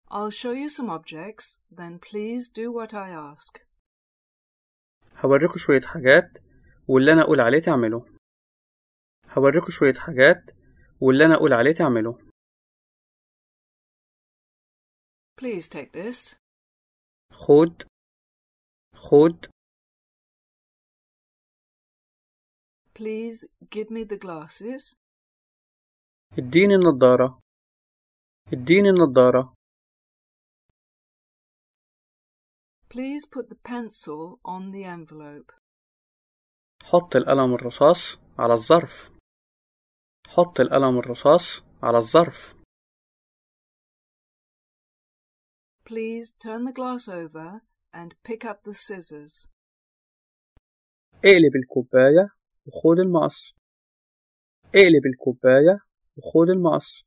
I'll show you some objects, then please do what I ask. هوريكوا شوية حاجات واللي أنا أقول عليه تعمله هوريكوا شوية حاجات واللي أنا أقول عليه تعمله Please take this. خد خد Please give me the glasses. اديني النضارة اديني النضارة Please put the pencil on the envelope. حط القلم الرصاص على الظرف حط القلم الرصاص على الظرف Please turn the glass over and pick up the scissors. اقلب الكوباية وخد المقص اقلب الكوباية وخد المقص